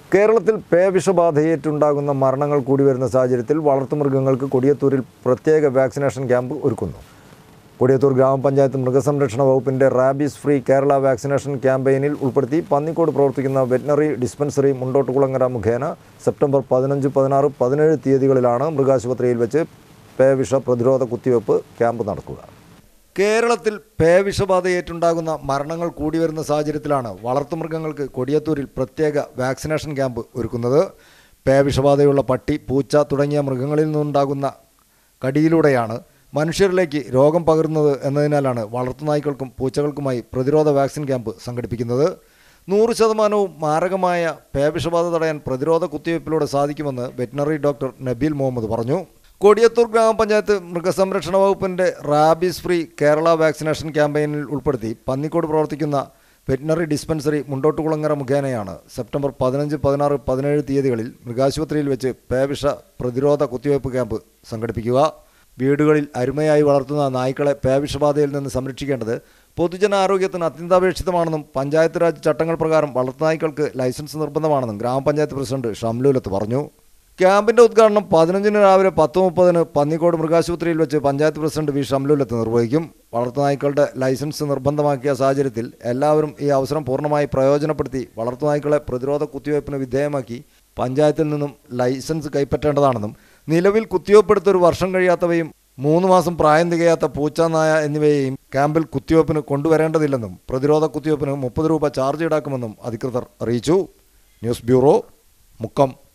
കേരളത്തിൽ പേവിഷബാധയേറ്റുണ്ടാകുന്ന മരണങ്ങൾ കൂടി വരുന്ന സാഹചര്യത്തിൽ വളർത്തുമൃഗങ്ങൾക്ക് കൊടിയത്തൂരിൽ പ്രത്യേക വാക്സിനേഷൻ ക്യാമ്പ് ഒരുക്കുന്നു കൊടിയത്തൂർ ഗ്രാമപഞ്ചായത്ത് മൃഗസംരക്ഷണ വകുപ്പിൻ്റെ റാബീസ് ഫ്രീ കേരള വാക്സിനേഷൻ ക്യാമ്പയിനിൽ ഉൾപ്പെടുത്തി പന്നിക്കോട് പ്രവർത്തിക്കുന്ന വെറ്റിനറി ഡിസ്പെൻസറി മുണ്ടോട്ടുകുളങ്ങര മുഖേന സെപ്റ്റംബർ പതിനഞ്ച് പതിനാറ് പതിനേഴ് തീയതികളിലാണ് മൃഗാശുപത്രിയിൽ വെച്ച് പേവിഷ പ്രതിരോധ കുത്തിവയ്പ്പ് ക്യാമ്പ് നടക്കുക കേരളത്തിൽ പേവിഷബാധയേറ്റുണ്ടാകുന്ന മരണങ്ങൾ കൂടി വരുന്ന സാഹചര്യത്തിലാണ് വളർത്തുമൃഗങ്ങൾക്ക് കൊടിയത്തൂരിൽ പ്രത്യേക വാക്സിനേഷൻ ക്യാമ്പ് ഒരുക്കുന്നത് പേവിഷബാധയുള്ള പട്ടി പൂച്ച തുടങ്ങിയ മൃഗങ്ങളിൽ നിന്നുണ്ടാകുന്ന കടിയിലൂടെയാണ് മനുഷ്യരിലേക്ക് രോഗം പകരുന്നത് എന്നതിനാലാണ് വളർത്തുനായ്ക്കൾക്കും പൂച്ചകൾക്കുമായി പ്രതിരോധ വാക്സിൻ ക്യാമ്പ് സംഘടിപ്പിക്കുന്നത് നൂറ് ശതമാനവും മാരകമായ പേവിഷബാധ തടയാൻ പ്രതിരോധ കുത്തിവയ്പ്പിലൂടെ സാധിക്കുമെന്ന് വെറ്റിനറി ഡോക്ടർ നബീൽ മുഹമ്മദ് പറഞ്ഞു കൊടിയത്തൂർ ഗ്രാമപഞ്ചായത്ത് മൃഗസംരക്ഷണ വകുപ്പിന്റെ റാബീസ് ഫ്രീ കേരള വാക്സിനേഷൻ ക്യാമ്പയിനിൽ ഉൾപ്പെടുത്തി പന്നിക്കോട് പ്രവർത്തിക്കുന്ന വെറ്റിനറി ഡിസ്പെൻസറി മുണ്ടോട്ടുകുളങ്ങര മുഖേനയാണ് സെപ്റ്റംബർ പതിനഞ്ച് പതിനാറ് പതിനേഴ് തീയതികളിൽ മൃഗാശുപത്രിയിൽ വെച്ച് പേവിഷ പ്രതിരോധ കുത്തിവയ്പ്പ് ക്യാമ്പ് സംഘടിപ്പിക്കുക വീടുകളിൽ അരുമയായി വളർത്തുന്ന നായ്ക്കളെ പേവിഷബാധയിൽ നിന്ന് സംരക്ഷിക്കേണ്ടത് പൊതുജനാരോഗ്യത്തിന് അത്യന്താപേക്ഷിതമാണെന്നും പഞ്ചായത്ത് രാജ് ചട്ടങ്ങൾ പ്രകാരം വളർത്തുനായ്ക്കൾക്ക് ലൈസൻസ് നിർബന്ധമാണെന്നും ഗ്രാമപഞ്ചായത്ത് പ്രസിഡന്റ് ഷംലൂലത്ത് പറഞ്ഞു ക്യാമ്പിന്റെ ഉദ്ഘാടനം പതിനഞ്ചിന് രാവിലെ പത്ത് മുപ്പതിന് പന്നിക്കോട് മൃഗാശുപത്രിയിൽ വെച്ച് പഞ്ചായത്ത് പ്രസിഡന്റ് വി ഷംലൂലത്ത് നിർവഹിക്കും വളർത്തുനായ്ക്കളുടെ ലൈസൻസ് നിർബന്ധമാക്കിയ സാഹചര്യത്തിൽ എല്ലാവരും ഈ അവസരം പൂർണ്ണമായി പ്രയോജനപ്പെടുത്തി വളർത്തുനായ്ക്കളെ പ്രതിരോധ കുത്തിവയ്പ്പിന് വിധേയമാക്കി പഞ്ചായത്തിൽ നിന്നും ലൈസൻസ് കൈപ്പറ്റേണ്ടതാണെന്നും നിലവിൽ കുത്തിവയ്പ്പെടുത്ത ഒരു വർഷം കഴിയാത്തവയും മൂന്ന് മാസം പ്രായം തികയാത്ത പൂച്ച നായ എന്നിവയെയും ക്യാമ്പിൽ കുത്തിവയ്പ്പിന് കൊണ്ടുവരേണ്ടതില്ലെന്നും പ്രതിരോധ കുത്തിവയ്പ്പിന് മുപ്പത് രൂപ ചാർജ് ഈടാക്കുമെന്നും അധികൃതർ അറിയിച്ചു ന്യൂസ് ബ്യൂറോ മുക്കം